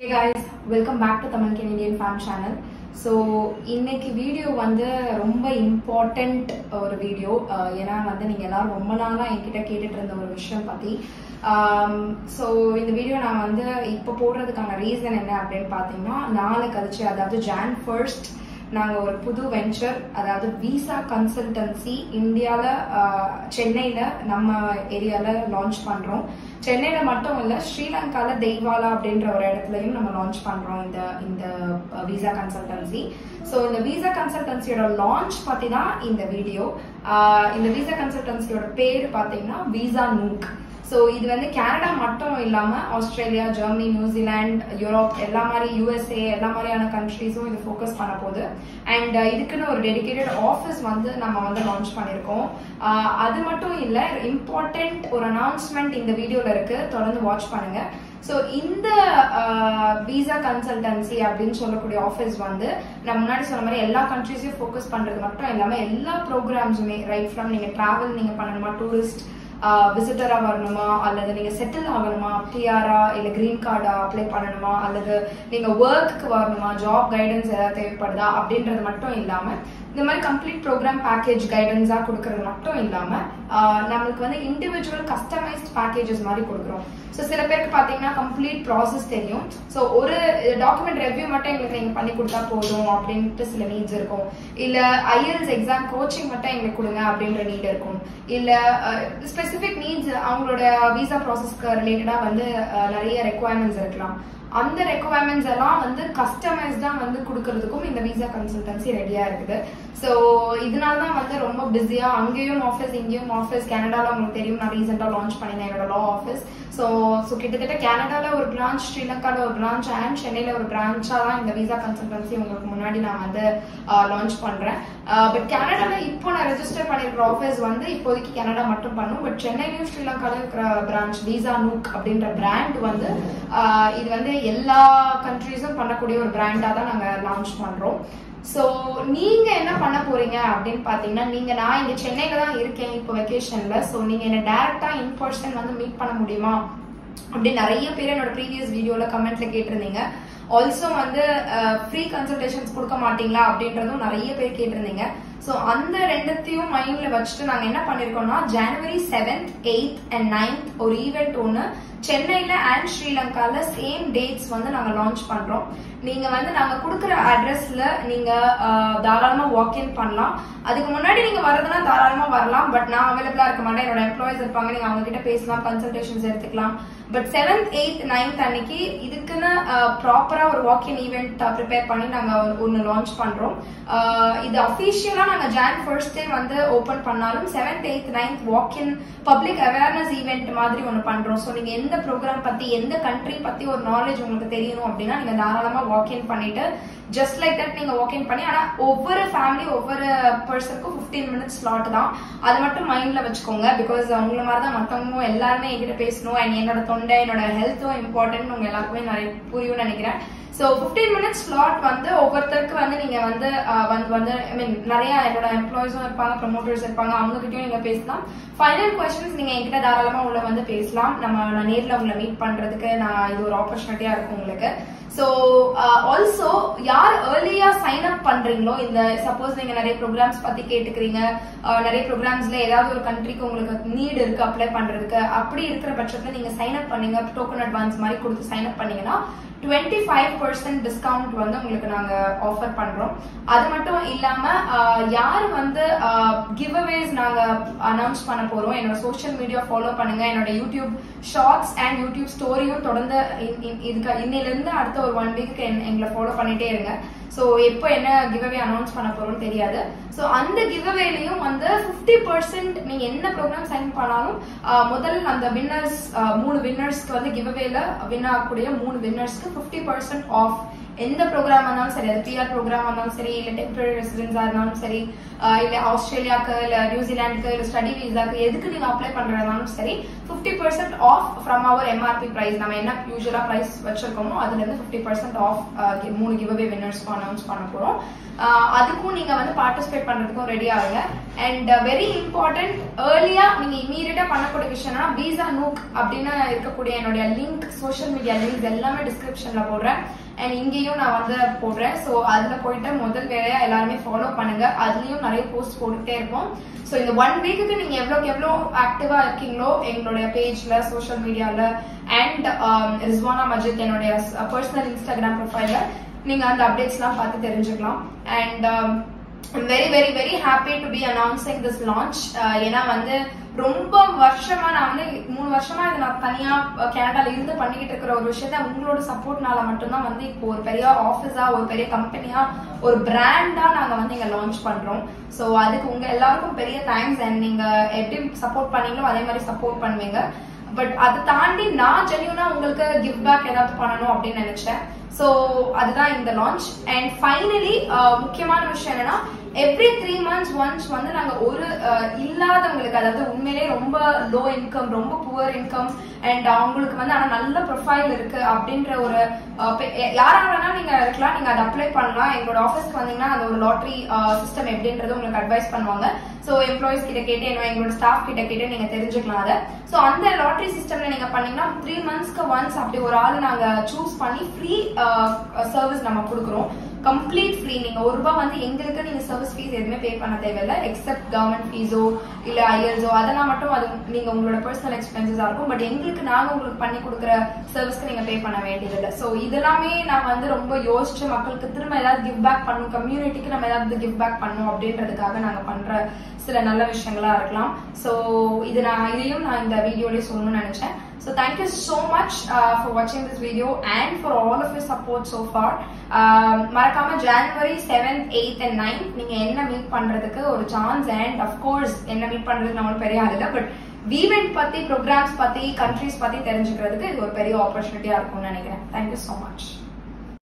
Hey guys, welcome back to Tamil Canadian Fan Channel. So இன்னைக்கு video வந்து ரொம்ப important ஒரு வீடியோ ஏன்னா வந்து நீங்கள் எல்லாரும் ரொம்ப நாளாக என்கிட்ட கேட்டுட்டு இருந்த ஒரு விஷயம் பற்றி ஸோ இந்த வீடியோ நான் வந்து இப்போ போடுறதுக்கான ரீசன் என்ன அப்படின்னு பார்த்தீங்கன்னா நாளை கழிச்சு அதாவது ஜான் ஃபர்ஸ்ட் நாங்கள் ஒரு புது வெஞ்சர் அதாவது விசா கன்சல்டன்சி இந்தியாவில் சென்னையில் நம்ம ஏரியாவில் லான்ச் பண்ணுறோம் சென்னையில் மட்டும் இல்லை ஸ்ரீலங்காவில் தெய்வாலா அப்படின்ற ஒரு இடத்துலையும் நம்ம லான்ச் பண்ணுறோம் இந்த இந்த விசா கன்சல்டன்சி ஸோ இந்த விசா கன்சல்டன்சியோட லான்ச் பற்றி தான் இந்த வீடியோ இந்த விசா கன்சல்டன்சியோட பேர் பார்த்தீங்கன்னா விசா நூக் ஸோ இது வந்து கனடா மட்டும் இல்லாமல் ஆஸ்திரேலியா ஜெர்மனி நியூசிலாந்து யூரோப் எல்லா மாதிரி யூஎஸ்ஏ எல்லா மாதிரியான கண்ட்ரீஸும் இது ஃபோக்கஸ் பண்ண போகுது அண்ட் இதுக்குன்னு ஒரு டெடிக்கேட்டட் ஆஃபீஸ் வந்து நம்ம வந்து லான்ச் பண்ணியிருக்கோம் அது மட்டும் இல்லை இம்பார்ட்டண்ட் ஒரு அனௌன்ஸ்மெண்ட் இந்த வீடியோவில் இருக்கு தொடர்ந்து வாட்ச் பண்ணுங்க ஸோ இந்த விசா கன்சல்டன்சி அப்படின்னு சொல்லக்கூடிய ஆஃபீஸ் வந்து நான் முன்னாடி சொன்ன மாதிரி எல்லா கண்ட்ரீஸையும் ஃபோக்கஸ் பண்ணுறது மட்டும் இல்லாமல் எல்லா ப்ரோக்ராம்ஸுமே ரைட் ஃப்ரம் நீங்கள் ட்ராவல் நீங்கள் பண்ணணுமா டூரிஸ்ட் விசிட்டரா வரணுமா அல்லது நீங்க செட்டில் ஆகணுமா பிஆரா இல்ல கிரீன் கார்டா அப்ளை பண்ணணுமா அல்லது நீங்க ஒர்க்கு வரணுமா ஜாப் கைடன்ஸ் ஏதாவது தேவைப்படுதா அப்படின்றது மட்டும் இல்லாம இந்த மாதிரி கம்ப்ளீட் ப்ரோக்ராம் பேக்கேஜ் கைடன்ஸா கொடுக்கறது மட்டும் இல்லாம நம்மளுக்கு வந்து இண்டிவிஜுவல் கஸ்டமைஸ்ட் பேக்கேஜஸ் மாதிரி கொடுக்குறோம் ஸோ சில பேருக்கு பார்த்தீங்கன்னா கம்ப்ளீட் ப்ராசஸ் தெரியும் ஸோ ஒரு டாக்குமெண்ட் ரெவ்யூ மட்டும் எங்களுக்கு நீங்கள் பண்ணி கொடுத்தா போதும் அப்படின்ட்டு சில நீட்ஸ் இருக்கும் இல்லை ஐஎல்ஸ் எக்ஸாம் கோச்சிங் மட்டும் எங்களுக்கு கொடுங்க அப்படின்ற நீட் இருக்கும் இல்லை ஸ்பெசிஃபிக் நீட்ஸ் அவங்களோட விசா ப்ராசஸ்க்கு ரிலேட்டடாக வந்து நிறைய ரெக்குவயர்மெண்ட்ஸ் இருக்கலாம் அந்த ரெக்குவயர்மெண்ட்ஸ் எல்லாம் வந்து கஸ்டமைஸ்டா வந்து கொடுக்கறதுக்கும் இந்த விசா கன்சல்டன்சி ரெடியா இருக்குது ஸோ இதனால தான் வந்து ரொம்ப பிஸியா அங்கேயும் ஆஃபீஸ் இங்கேயும் ஆஃபீஸ் கனடால உங்களுக்கு தெரியும் நான் ரீசெண்டாக லான்ச் பண்ணினேன் என்னோட லா ஆஃபீஸ் ஸோ ஸோ கிட்டத்தட்ட கனடால ஒரு பிரான்ச் ஸ்ரீலங்கால ஒரு பிரான்ச் அண்ட் சென்னையில ஒரு பிரான்ச்சா தான் இந்த விசா கன்சல்டன்சி உங்களுக்கு முன்னாடி நான் வந்து லான்ச் பண்றேன் பட் கனடால இப்போ நான் ரெஜிஸ்டர் பண்ணிருக்கிற ஆஃபீஸ் வந்து இப்போதைக்கு கனடா மட்டும் பண்ணும் பட் சென்னையிலும் ஸ்ரீலங்கால இருக்கிற பிரான்ச் விசா நூக் அப்படின்ற பிராண்ட் வந்து இது வந்து எல்லா கண்ட்ரீஸும் பண்ணக்கூடிய ஒரு பிராண்டா தான் நாங்க லான்ச் பண்றோம் ஸோ நீங்க என்ன பண்ண போறீங்க அப்படின்னு பாத்தீங்கன்னா நீங்க நான் இங்க சென்னையில தான் இருக்கேன் இப்போ வெக்கேஷன்ல ஸோ நீங்க என்ன டைரக்டா இன் பர்சன் வந்து மீட் பண்ண முடியுமா அப்படி நிறைய பேர் என்னோட ப்ரீவியஸ் வீடியோல கமெண்ட்ல கேட்டிருந்தீங்க ஆல்சோ வந்து ஃப்ரீ கன்சல்டேஷன்ஸ் கொடுக்க மாட்டீங்களா அப்படின்றதும் நிறைய பேர் கேட்டிருந்தீங்க ஸோ அந்த ரெண்டுத்தையும் மைண்ட்ல வச்சுட்டு நாங்கள் என்ன பண்ணிருக்கோம்னா January seventh eighth and ninth ஒரு ஈவெண்ட் ஒன்று சென்னையில அண்ட் ஸ்ரீலங்கால சேம் டேட்ஸ் வந்து நாங்க லான்ச் பண்றோம் நீங்க வந்து நாங்க கொடுக்குற அட்ரஸ்ல நீங்க தாராளமா வாக்இன் பண்ணலாம் அதுக்கு முன்னாடி நீங்க வரதுன்னா தாராளமா வரலாம் பட் நான் அவைலபிளா இருக்க மாட்டேன் என்னோட எம்ப்ளாயிஸ் இருப்பாங்க நீங்க அவங்க கிட்ட பேசலாம் கன்சல்டேஷன்ஸ் எடுத்துக்கலாம் பட் செவன்த் எயித் நைன்த் அன்னைக்கு இதுக்குன்னு ப்ராப்பரா ஒரு வாக்கின் ஈவெண்ட் ப்ரிப்பேர் பண்ணி நாங்க ஒன்னு லான்ச் பண்றோம் இது அபிஷியலா நாங்க ஜான் ஃபர்ஸ்டே வந்து ஓபன் பண்ணாலும் seventh eighth ninth walk in public awareness event மாதிரி ஒன்னு பண்றோம் ஸோ நீங்க எந்த ப்ரோக்ராம் பத்தி எந்த கண்ட்ரி பத்தி ஒரு நாலேஜ் உங்களுக்கு தெரியணும் அப்படின்னா நீங்க தாராளமா வாக்கின் பண்ணிட்டு ஜஸ்ட் லைக் தட் நீங்க வாக்கின் பண்ணி ஆனா ஒவ்வொரு ஃபேமிலி ஒவ்வொரு பர்சனுக்கும் ஃபிஃப்டீன் மினிட்ஸ் ஸ்லாட் தான் அது மட்டும் மைண்ட்ல வச்சுக்கோங்க பிகாஸ் அவங்கள மாதிரி தான் மத்தவங்க எல்லாருமே என்கிட்ட பேசணும் அண்ட் என்னோட தொண்டை என்னோட ஹெல்த்தும் இம்பார்ட்டன்ட் உங்க எல்லாருக்குமே நிறைய புரியும்னு நினைக்கிறேன் ஸோ ஃபிஃப்டீன் மினிட்ஸ் ஸ்லாட் வந்து ஒவ்வொருத்தருக்கு வந்து நீங்க வந்து வந்து வந்து ஐ மீன் நிறைய என்னோட எம்ப்ளாயிஸும் இருப்பாங்க ப்ரமோட்டர்ஸ் இருப்பாங்க அவங்க கிட்டயும் நீங்க பேசலாம் ஃபைனல் கொஸ்டின்ஸ் நீங்க என்கிட்ட தாராளமா உள்ள வந்து பேசலாம் நம்ம நான் நேர்ல உங்களை மீட் பண்றதுக்கு நான் இது ஒரு ஆப்பர்ச்சுனிட்டியா இருக்கும் உங்களுக்கு ஸோ ஆல்சோ யார் ஏர்லியா சைன் அப் பண்றீங்களோ இந்த சப்போஸ் நீங்க நிறைய ப்ரோக்ராம்ஸ் பத்தி கேட்டுக்கிறீங்க நிறைய ப்ரோக்ராம்ஸ்ல ஏதாவது ஒரு கண்ட்ரிக்கு உங்களுக்கு நீட் இருக்கு அப்ளை பண்றதுக்கு அப்படி இருக்கிற பட்சத்துல நீங்க சைன் அப் பண்ணீங்க டோக்கன் அட்வான்ஸ் மாதிரி கொடுத்து சைன் அப் பண்ணீங்கன்னா டுவெண்ட்டி ஃபைவ் பர்சன்ட் டிஸ்கவுண்ட் வந்து உங்களுக்கு நாங்க ஆஃபர் பண்றோம் அது மட்டும் இல்லாம யார் வந்து கிவ் அவேஸ் நாங்க அனௌன்ஸ் பண்ண போறோம் என்னோட சோஷியல் மீடியா ஃபாலோ பண்ணுங்க என்னோட யூடியூப் ஷார்ட்ஸ் அண்ட் யூடியூப் ஸ்டோரியும் தொடர்ந்து இதுக்கு இன்னையில இருந்து அடுத்த ஒரு ஒன் வீக்கு எங்களை ஃபாலோ பண்ணிட்டே இருங்க ஸோ எப்போ என்ன கிவ்அவே அனௌன்ஸ் பண்ண போறோம்னு தெரியாது ஸோ அந்த கிவ்அவேலையும் வந்து ஃபிஃப்டி பர்சன்ட் நீங்க என்ன ப்ரோக்ராம் சைன் பண்ணாலும் முதல் அந்த வின்னர்ஸ் மூணு வின்னர்ஸ்க்கு வந்து கிவ்அவேல வின் ஆகக்கூடிய மூணு வின்னர்ஸ்க்கு ஃபிஃப்டி பர்சன்ட் ஆஃப் எந்த ப்ரோக்ராம் இருந்தாலும் சரி அது பிஆர் ப்ரோக்ராம் இருந்தாலும் சரி இல்லை டெம்பரரி ரெசிடென்ஸா இருந்தாலும் சரி இல்லை ஆஸ்திரேலியாக்கு இல்லை நியூசிலாந்துக்கு இல்லை ஸ்டடி விசாக்கு எதுக்கு நீங்க அப்ளை பண்றதாலும் சரி fifty percent off from our MRP price நம்ம என்ன யூஸ்வலா பிரைஸ் வச்சிருக்கோமோ அதுல இருந்து ஃபிஃப்டி பர்சன்ட் ஆஃப் மூணு கிவ் அவே வின்னர்ஸ்க்கும் அனௌன்ஸ் பண்ண போறோம் அதுக்கும் நீங்க வந்து பார்ட்டிசிபேட் பண்றதுக்கும் ரெடி ஆகுங்க அண்ட் வெரி இம்பார்ட்டன்ட் ஏர்லியா நீங்க இமீடியட்டா பண்ணக்கூடிய விஷயம்னா விசா நூக் அப்படின்னு இருக்கக்கூடிய என்னுடைய லிங்க் சோஷியல் மீடியா லிங்க் எல்லாமே டிஸ்கிரிப்ஷன்ல போடுறேன் அண்ட் இங்கேயும் நான் வந்து போடுறேன் ஸோ அதுல போயிட்டு முதல் வேலையா எல்லாருமே ஃபாலோ பண்ணுங்க அதுலயும் நிறைய போஸ்ட் போட்டுட்டே இருப்போம் ஸோ இந்த ஒன் வீக்குக்கு நீங்க எவ்வளோக்கு எவ்வளோ ஆக்டிவா இருக்கீங்களோ எங்களுடைய பேஜ்ல சோஷியல் மீடியால அண்ட் ரிஸ்வானா மஜித் என்னுடைய பர்சனல் இன்ஸ்டாகிராம் ப்ரொஃபைல நீங்க அந்த அப்டேட்ஸ்லாம் பார்த்து தெரிஞ்சுக்கலாம் and I'm very very very happy to be announcing this launch uh, ஏன்னா வந்து ரொம்ப வருஷமா நான் வந்து மூணு வருஷமா இதை நான் தனியா அஹ், கனடால இருந்து பண்ணிக்கிட்டு இருக்கிற ஒரு விஷயத்த உங்களோட சப்போர்ட்னால மட்டும்தான் வந்து இப்போ ஒரு பெரிய ஆஃபீஸா ஒரு பெரிய கம்பெனியா ஒரு பிராண்டா நாங்க வந்து இங்க லான்ச் பண்றோம் ஸோ அதுக்கு உங்க எல்லாருக்கும் பெரிய தேங்க்ஸ் அண்ட் நீங்க எப்படி சப்போர்ட் பண்ணீங்களோ அதே மாதிரி சப்போர்ட் பண்ணுவீங்க பட் அதை தாண்டி நான் ஜென்யூனா உங்களுக்கு கிவ் பேக் ஏதாவது பண்ணணும் அப்படின்னு நினைச்சேன் ஸோ அதுதான் இந்த லான்ச் அண்ட் ஃபைனலி முக்கியமான விஷயம் என்னன்னா எவ்ரி த்ரீ மந்த்ஸ் ஒன்ஸ் வந்து நாங்க ஒரு அஹ், இல்லாதவங்களுக்கு அதாவது உண்மையிலேயே ரொம்ப லோ இன்கம் ரொம்ப புவர் இன்கம் அண்ட் அவங்களுக்கு வந்து ஆனா நல்ல ப்ரொஃபைல் இருக்கு அப்படின்ற ஒரு அஹ், பெ- யாரா வேணா நீங்க இருக்கலாம் நீங்க அதை அப்ளை பண்ணலாம் எங்களோட ஆஃபீஸ்க்கு வந்தீங்கன்னா அந்த ஒரு லாட்ரி சிஸ்டம் எப்படின்றது உங்களுக்கு அட்வைஸ் பண்ணுவாங்க ஸோ எம்ப்ளாயிஸ் கிட்ட கேட்டு என்ன எங்களோட ஸ்டாஃப் கிட்ட கேட்டு நீங்க தெரிஞ்சுக்கலாம் அதை ஸோ அந்த லாட்ரி சிஸ்டம்ல நீங்க பண்ணீங்கன்னா த்ரீ மந்த்ஸ்க்கு ஒன்ஸ் அப்படி ஒரு ஆள் நாங்க சூஸ் பண்ணி ஃப்ரீ சர்வீஸ் நம்ம கொடுக்குறோம் கம்ப்ளீட் ஃப்ரீ நீங்க ஒரு ரூபாய் வந்து எங்களுக்கு நீங்க சர்வீஸ் ஃபீஸ் எதுவுமே பே பண்ண தேவையில்லை எக்ஸப்ட் கவர்மெண்ட் ஃபீஸோ இல்ல ஐஎல்ஸோ அதெல்லாம் மட்டும் அது நீங்க உங்களோட பர்சனல் எக்ஸ்பென்சஸா இருக்கும் பட் எங்களுக்கு நாங்க உங்களுக்கு பண்ணி கொடுக்குற சர்வீஸ்க்கு நீங்க பே பண்ண வேண்டியதில்லை ஸோ இதெல்லாமே நான் வந்து ரொம்ப யோசிச்சு மக்களுக்கு திரும்ப ஏதாவது கிவ் பேக் பண்ணும் கம்யூனிட்டிக்கு நம்ம ஏதாவது கிவ் பேக் பண்ணும் அப்படின்றதுக்காக நாங்க பண்ற சில நல்ல விஷயங்களா இருக்கலாம் ஸோ இது நான் இதையும் நான் இந்த வீடியோலயே சொல்லணும்னு நினைச்சேன் so thank you so much for வாட்சிங் this video and for all of you support so for மறக்காம January seventh eighth and ninth நீங்க என்ன மீட் பண்றதுக்கு ஒரு சான்ஸ் அண்ட் அஃப்கோர்ஸ் என்ன மீட் பண்றதுக்கு நம்மளுக்கு பெரிய ஆள் இல்லை பட் வீவெண்ட் பத்தி ப்ரோக்ராம்ஸ் பத்தி கண்ட்ரிஸ் பத்தி தெரிஞ்சுக்கிறதுக்கு இது ஒரு பெரிய ஆப்பர்ச்சுனிட்டியா இருக்கும்னு நினைக்கிறேன் தேங்க்யூ ஸோ மச்